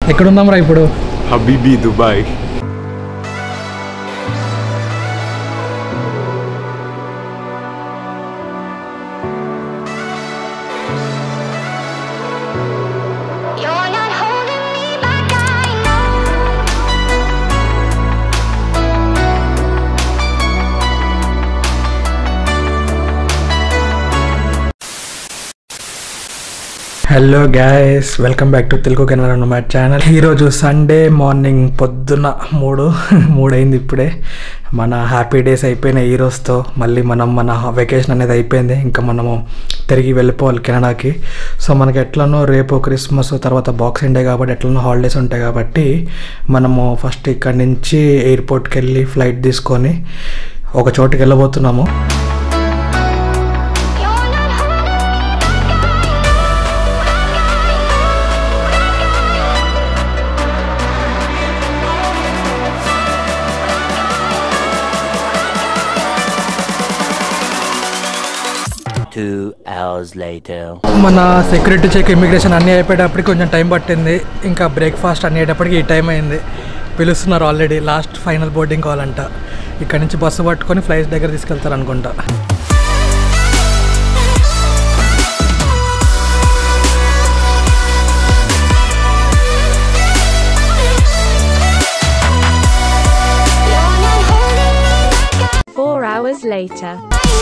ఎక్కడున్నాం రా ఇప్పుడు హబీబీ Dubai You're not holding me back, I know. Hello guys welcome back to Telugu Canada మా ఛానల్ ఈరోజు సండే మార్నింగ్ పొద్దున్న మూడు మూడైంది ఇప్పుడే మన హ్యాపీ డేస్ అయిపోయినాయి ఈ రోజుతో మళ్ళీ మనం మన వెకేషన్ అనేది అయిపోయింది ఇంకా మనము తిరిగి వెళ్ళిపోవాలి కెనడాకి సో మనకి ఎట్లనో రేపు క్రిస్మస్ తర్వాత బాక్సింగ్ డే కాబట్టి ఎట్లనో హాలిడేస్ ఉంటాయి కాబట్టి మనము ఫస్ట్ ఇక్కడి నుంచి ఎయిర్పోర్ట్కి వెళ్ళి ఫ్లైట్ తీసుకొని ఒక చోటుకి వెళ్ళబోతున్నాము You're not holding me Two hours later. మన సెక్యూరిటీ చెక్ ఇమిగ్రేషన్ అన్నీ అయిపోయేటప్పటికి కొంచెం టైం పట్టింది ఇంకా బ్రేక్ఫాస్ట్ అన్నీ అయ్యేటప్పటికి ఈ టైం అయింది పిలుస్తున్నారు ఆల్రెడీ లాస్ట్ ఫైనల్ బోర్డింగ్ కావాలంట ఇక్కడ నుంచి బస్సు పట్టుకొని ఫ్లైట్ దగ్గర తీసుకెళ్తారు అనుకుంటా You're not holding me back, Four hours later.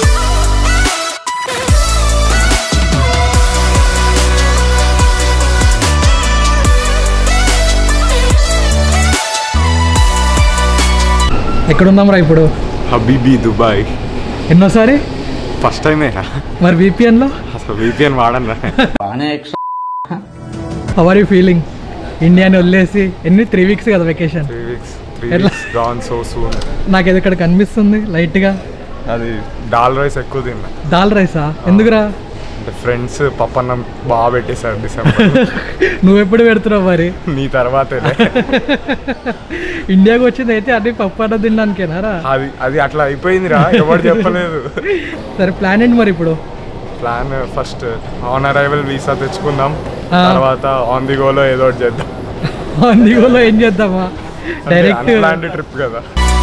ఎక్కడున్నాం రా ఇప్పుడు హబీబీ దుబాయ్ ఎన్నోసారి ఫస్ట్ టైమేనా మరి విపిఎన్లో అసలు వీపీఎన్ వాడను అవర్ యూ ఫీలింగ్ ఇండియాని వదిలేసి ఎన్ని త్రీ వీక్స్ కదా వెకేషన్ త్రీ వీక్స్ త్రీ ఎట్లా? వీక్స్ గాన్ సో సూన్ నాకు ఇది ఇక్కడ కనిపిస్తుంది లైట్గా అది దాల్ రైస్ ఎక్కువ తిన్నా దాల్ రైసా ఎందుకురా అంటే ఫ్రెండ్స్ పప్పన్నం బాగా పెట్టేశారు డిసెంబర్ నువ్వెప్పుడు పెడుతున్నావు మరి నీ తర్వాతే ఇండియాకి వచ్చింది అయితే అన్ని పప్పు అన్నం తినడానికేనారా అది అది అట్లా అయిపోయిందిరా ఎవరు చెప్పలేదు సరే ప్లాన్ ఏంటి మరి ఇప్పుడు plan first on arrival visa తెచ్చుకుందాం ఆ. తర్వాత ఆన్ ది గోలో ఏదో ఒకటి చేద్దాం అందులో ఏం చేద్దామా డైరెక్ట్ అన్ప్లాన్డ్ ట్రిప్ కదా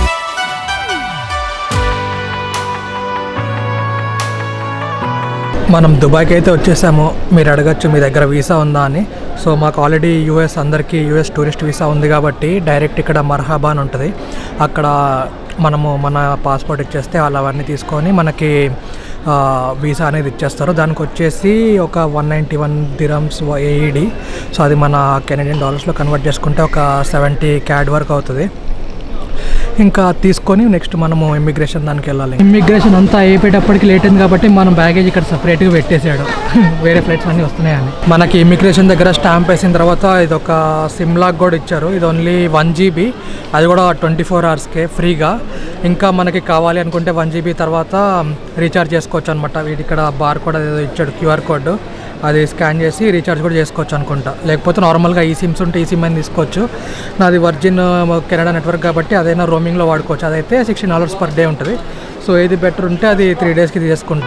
మనం దుబాయ్కి అయితే వచ్చేసాము మీరు అడగచ్చు మీ దగ్గర వీసా ఉందా అని సో మాకు ఆల్రెడీ యూఎస్ అందరికీ యూఎస్ టూరిస్ట్ వీసా ఉంది కాబట్టి డైరెక్ట్ ఇక్కడ మర్హాబా అని ఉంటుంది అక్కడ మనము మన పాస్పోర్ట్ ఇచ్చేస్తే వాళ్ళు అవన్నీ తీసుకొని మనకి ఆ, వీసా అనేది ఇచ్చేస్తారు దానికి వచ్చేసి ఒక one ninety one dirhams AED so అది మన కెనడియన్ డాలర్స్లో కన్వర్ట్ చేసుకుంటే ఒక సెవెంటీ క్యాడ్ వరకు అవుతుంది ఇంకా తీసుకొని నెక్స్ట్ మనము ఇమిగ్రేషన్ దానికి వెళ్ళాలి ఇమిగ్రేషన్ అంతా అయిపోయేటప్పటికి లేట్ అయింది కాబట్టి మనం బ్యాగేజ్ ఇక్కడ సపరేట్గా పెట్టేశాడు వేరే ఫ్లైట్స్ అన్నీ వస్తున్నాయని మనకి ఇమిగ్రేషన్ దగ్గర స్టాంప్ వేసిన తర్వాత ఇది ఒక సిమ్ లాక్ కూడా ఇచ్చారు ఇది ఓన్లీ వన్ జీబీ అది కూడా ట్వంటీ ఫోర్ అవర్స్కే ఫ్రీగా ఇంకా మనకి కావాలి అనుకుంటే వన్ జీబీ తర్వాత రీఛార్జ్ చేసుకోవచ్చు అనమాట వీటి ఇక్కడ బార్ కోడ్ ఏదో ఇచ్చాడు క్యూఆర్ కోడ్ అది స్కాన్ చేసి రీఛార్జ్ కూడా చేసుకోవచ్చు అనుకుంటా లేకపోతే నార్మల్గా ఈ సిమ్స్ ఉంటే ఈ సిమ్ అని తీసుకోవచ్చు నాది వర్జిన్ కెనడా నెట్వర్క్ కాబట్టి అదైనా రోమింగ్లో వాడుకోవచ్చు అదైతే సిక్స్టీన్ డాలర్స్ పర్ డే ఉంటుంది సో ఏది బెటర్ ఉంటే అది త్రీ డేస్కి తీసుకుంటా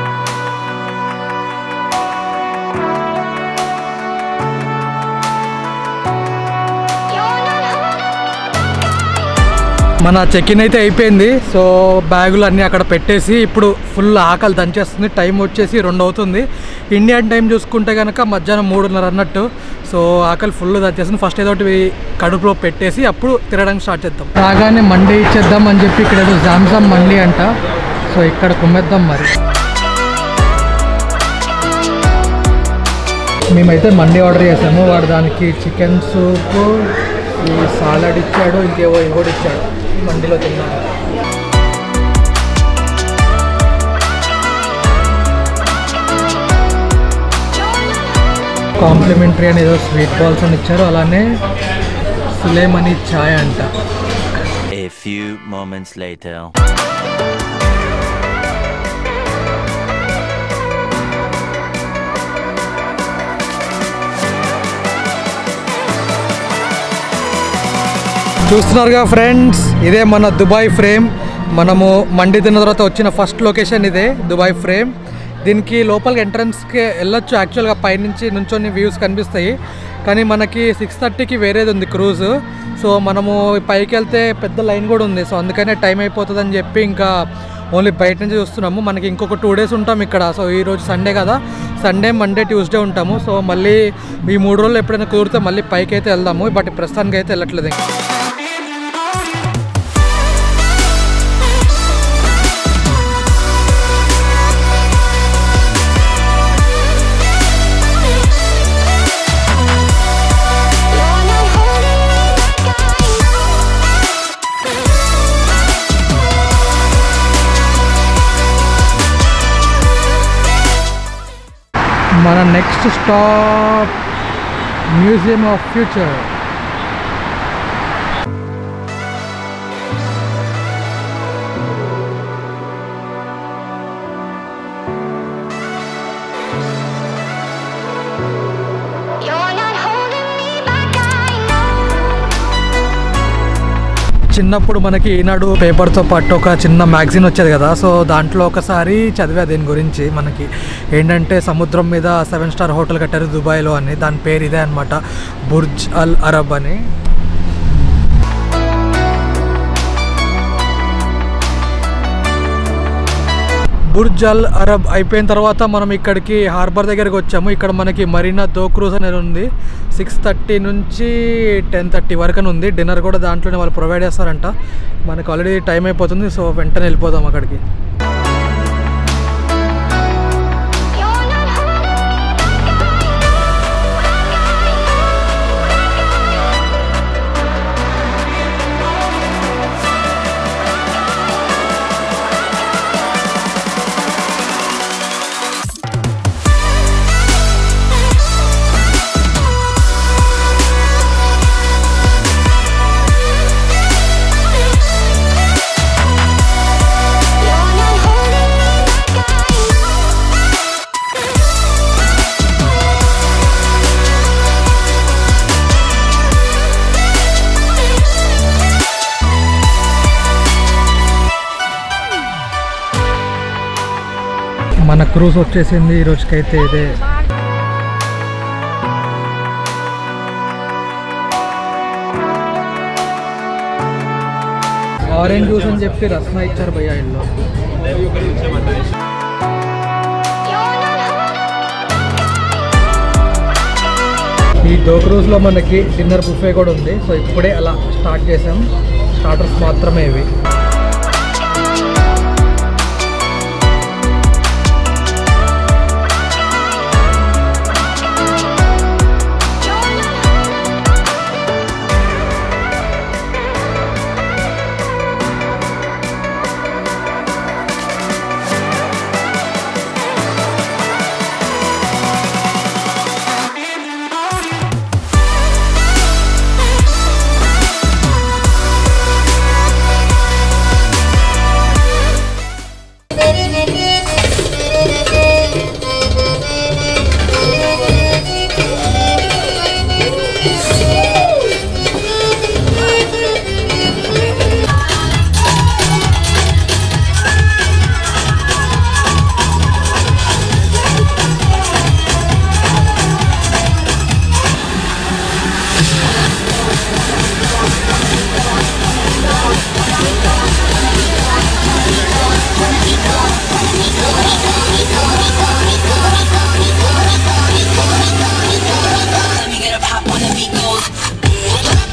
you're not holding మన చెక్ ఇన్ అయితే అయిపోయింది సో బ్యాగులు అన్నీ అక్కడ పెట్టేసి ఇప్పుడు ఫుల్ ఆకలి దంచేస్తుంది టైం వచ్చేసి రెండు అవుతుంది ఇండియన్ టైం చూసుకుంటే కనుక మధ్యాహ్నం మూడున్నర అన్నట్టు సో ఆకలి ఫుల్ దంచేస్తుంది ఫస్ట్ ఏదో ఒకటి కడుపులో పెట్టేసి అప్పుడు తిరగడానికి స్టార్ట్ చేద్దాం రాగానే మండి ఇచ్చేద్దాం అని చెప్పి ఇక్కడ ఏదో జామ్సమ్ మండి అంట సో ఇక్కడ కుమ్మేద్దాం మరి మేమైతే మండి ఆర్డర్ చేసాము వాడు దానికి చికెన్ సూప్ ఈ సాలడ్ ఇచ్చాడు ఇంకేవో ఇంకోటి ఇచ్చాడు మండిలో తిన్నాము కాంప్లిమెంటరీ అని ఏదో స్వీట్ బాల్స్ అని ఇచ్చారు అలానే సులేమని ఛాయ్ అంట A few moments later. చూస్తున్నారుగా ఫ్రెండ్స్ ఇదే మన దుబాయ్ ఫ్రేమ్ మనము మండి తిన్న తర్వాత వచ్చిన ఫస్ట్ లొకేషన్ ఇదే దుబాయ్ ఫ్రేమ్ దీనికి లోపలికి ఎంట్రన్స్కి వెళ్ళొచ్చు యాక్చువల్గా పైనుంచి నుంచొని వ్యూస్ కనిపిస్తాయి కానీ మనకి సిక్స్ థర్టీకి వేరేది ఉంది క్రూజ్ సో మనము పైకి వెళ్తే పెద్ద లైన్ కూడా ఉంది సో అందుకనే టైం అయిపోతుందని చెప్పి ఇంకా ఓన్లీ బయట నుంచి చూస్తున్నాము మనకి ఇంకొక టూ డేస్ ఉంటాం ఇక్కడ సో ఈ రోజు సండే కదా సండే మండే ట్యూస్డే ఉంటాము సో మళ్ళీ ఈ మూడు రోజులు ఎప్పుడైనా కుదిరితే మళ్ళీ పైకి అయితే వెళ్దాము బట్ ప్రస్తుతానికి అయితే వెళ్ళట్లేదు ఇంకా. You're not holding me back, మన next stop museum of future You're not holding me back, I know. చిన్నప్పుడు మనకి ఈనాడు పేపర్తో పాటు ఒక చిన్న మ్యాగజైన్ వచ్చేది కదా సో దాంట్లో ఒకసారి చదివా దీని గురించి మనకి ఏంటంటే సముద్రం మీద సెవెన్ స్టార్ హోటల్ కట్టారు దుబాయ్లో అని దాని పేరు ఇదే అనమాట బుర్జ్ అల్ అరబ్ అని బుర్జ్ అల్ అరబ్ అయిపోయిన తర్వాత మనం ఇక్కడికి హార్బర్ దగ్గరికి వచ్చాము ఇక్కడ మనకి మరీనా దో క్రూజ్ అనేది ఉంది సిక్స్ థర్టీ నుంచి టెన్ థర్టీ వరకు అని ఉంది డిన్నర్ కూడా దాంట్లోనే వాళ్ళు ప్రొవైడ్ చేస్తారంట మనకు ఆల్రెడీ టైం అయిపోతుంది సో వెంటనే వెళ్ళిపోదాం అక్కడికి You're not holding me You're not holding me back, I know. మన క్రూజ్ వచ్చేసింది ఈ రోజుకైతే ఇదే ఆరెంజ్ జ్యూస్ అని చెప్పి రస్నా ఇచ్చారు భయ్యా ఇంట్లో You're not ఈ దో క్రూజ్లో మనకి డిన్నర్ బుఫే కూడా ఉంది సో ఇప్పుడే అలా స్టార్ట్ చేసాం స్టార్టర్స్ మాత్రమే ఇవి Let me get a pop when the beat goes.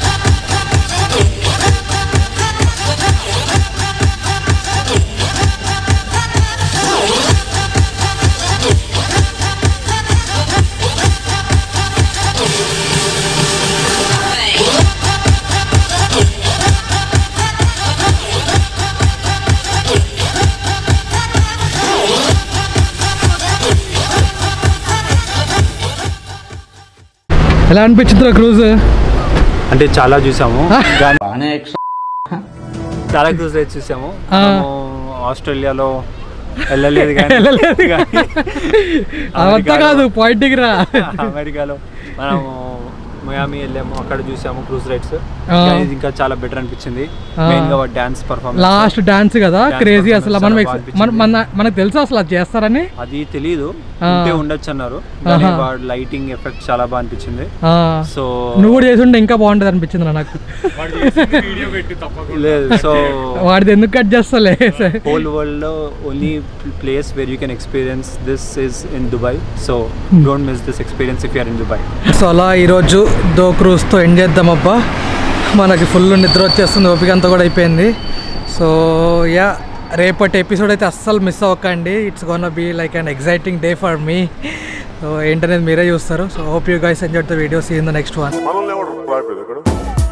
ఎలా అనిపించింది క్రూజ్ అంటే చాలా చూసాము కానీ చాలా క్రూజ్ రైడ్ చూసాము ఆ. మనము ఆస్ట్రేలియాలో వెళ్ళలేదు కానీ వెళ్ళలేదు కానీ అవంతా అమెరికాలో- కాదు పాయింట్కి రా అమెరికాలో మనము మయామి వెళ్ళాము అక్కడ చూసాము క్రూజ్ రైడ్స్ ఆ. ఇది ఇంకా చాలా బెటర్ అనిపించింది ఆ. మెయిన్ గా డాన్స్ పర్ఫార్మెన్స్ లాస్ట్ డాన్స్ కదా Dance క్రేజీ performance అసలు మనం చాలా ex- బాగా మన మన మనకు తెలుసు అసలు అది చేస్తారని అది తెలీదు ఆ. ఉంటే ఉండొచ్చు అన్నారు కానీ ఆహా. వాడు లైటింగ్ ఎఫెక్ట్ చాలా బాగా అనిపించింది ఆ, సో నువ్వు కూడా చేసి ఉంటే ఇంకా బాగుంటుంది అనిపించింది రా నాకు వీడియో పెట్టి తప్పకుండా లేదు సో వాడిది ఎందుకు కట్ చేస్తలే హోల్ వరల్డ్ లో only place where you can experience this is in Dubai so don't miss this experience if you're in Dubai so అలా ఈరోజు దో క్రూజ్తో ఎండ్ చేద్దామబ్బా మనకి ఫుల్ నిద్ర వచ్చేస్తుంది ఓపిక అంతా కూడా అయిపోయింది సో యా రేపటి ఎపిసోడ్ అయితే అస్సలు మిస్ అవ్వకండి it's gonna be like and exciting day for me so ఏంటనేది మీరే చూస్తారు so hope you guys enjoy the videos in the next one మనల్ని ఎవరు రాయలేదు ఇక్కడ